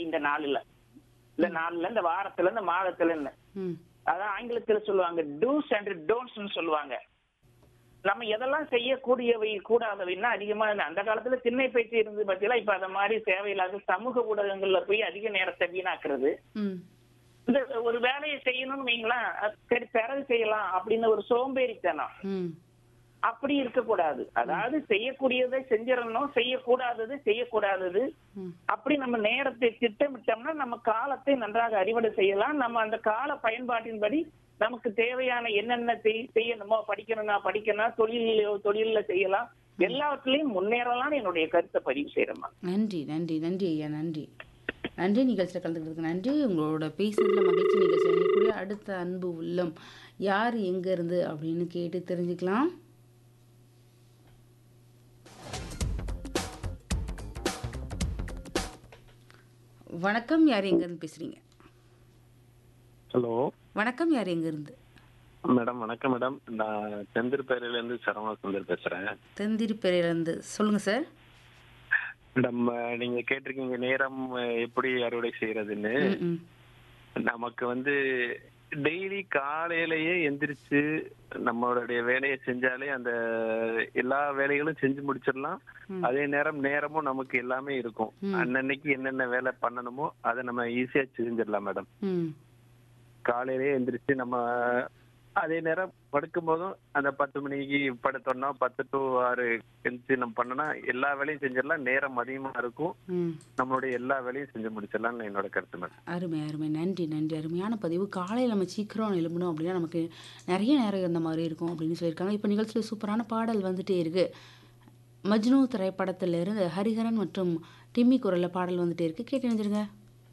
இந்த நாளுல இந்த நாள்ல இந்த வாரத்துல இந்த மாதத்துலன்னு ம் அதான் ஆங்கிலத்துல சொல்லுவாங்க டூஸ் அண்ட் டோன்ட்ஸ் சொல்லுவாங்க நம்ம எதெல்லாம் செய்யக்கூடியவை கூடாதவைன்னா அதிகமா இந்த- அந்த காலத்துல திண்ணை பேச்சு இருந்து பார்த்தீங்களா இப்ப அந்த மாதிரி தேவையில்லாத சமூக ஊடகங்கள்ல போய் அதிக நேரத்தை வீணாக்குறது ம் இந்த ஒரு வேலையை செய்யணும்னு வைங்களேன் அது சரி பிறகு செய்யலாம் அப்படின்னு ஒரு சோம்பேறித்தனம் ம் அப்படி இருக்கக்கூடாது அதாவது செய்யக்கூடியதை செஞ்சிடணும் செய்யக்கூடாதது செய்யக்கூடாதது ம் அப்படி நம்ம நேரத்தை திட்டமிட்டோம்னா நம்ம காலத்தை நன்றாக அறிவடை செய்யலாம் நம்ம அந்த கால பயன்பாட்டின்படி நமக்கு தேவையான என்னென்ன செய்- செய்யணுமோ படிக்கணும்னா படிக்கணும் தொழில் தொழில்ல செய்யலாம் எல்லாவற்றிலையும் முன்னேறலாம்னு என்னுடைய கருத்தை பதிவு செய்யறேம்மா நன்றி நன்றி நன்றி ஐயா நன்றி நன்றி நிகழ்ச்சியில் கலந்துக்கிறதுக்கு நன்றி உங்களோட பேசுறதுல மகிழ்ச்சி நிகழ்ச்சி நினைக்கக்கூடிய அடுத்த அன்பு உள்ளம் யார் எங்க இருந்து அப்படின்னு கேட்டு தெரிஞ்சுக்கலாம் வணக்கம் யார் எங்க இருந்து பேசுறீங்க ஹலோ வணக்கம் யார் எங்க இருந்து மேடம் வணக்கம் மேடம் நான் செந்திருப்பேரையில இருந்து சரவண சுந்தர் பேசுறேன் தெந்திரிப்பேரிலிருந்து சொல்லுங்க சார் மேடம் அஹ், நீங்க கேட்டிருக்கீங்க நேரம் அஹ், எப்படி அறுவடை செய்யறதுன்னு ம், ம். நமக்கு வந்து டெய்லி காலையிலேயே எந்திரிச்சு நம்மளுடைய வேலையை செஞ்சாலே அந்த எல்லா வேலைகளும் செஞ்சு முடிச்சிடலாம் ம். அதே நேரம் நேரமும் நமக்கு எல்லாமே இருக்கும் ம். அன்னன்னைக்கு என்னென்ன வேலை பண்ணணுமோ அதை நம்ம ஈஸியா செஞ்சிடலாம் மேடம் ம் காலையிலேயே எந்திரிச்சு நம்ம அதே நேரம் படுக்கும் போதும் அந்த பத்து மணிக்கு படுத்தோம்னா பத்து டு ஆறு எந்திரிச்சு நம்ம பண்ணனா எல்லா வேலையும் செஞ்சிடலாம் நேரம் அதிகமா இருக்கும் ம் நம்மளுடைய எல்லா வேலையும் செஞ்சு முடிச்சிடலாம்னு என்னோட கருத்து மேடம் அருமை அருமை நன்றி நன்றி அருமையான பதிவு காலையில் நம்ம சீக்கிரம் எழும்பணும் அப்படின்னா நமக்கு நிறைய நேரம் இருந்த மாதிரி இருக்கும் அப்படின்னு சொல்லியிருக்காங்க இப்போ நிகழ்ச்சியில் சூப்பரான பாடல் வந்துட்டே இருக்கு மஜ்னு திரைப்படத்திலிருந்து ஹரிஹரன் மற்றும் டிம்மி குரலில் பாடல் வந்துட்டே இருக்கு கேட்டு நினைச்சிருங்க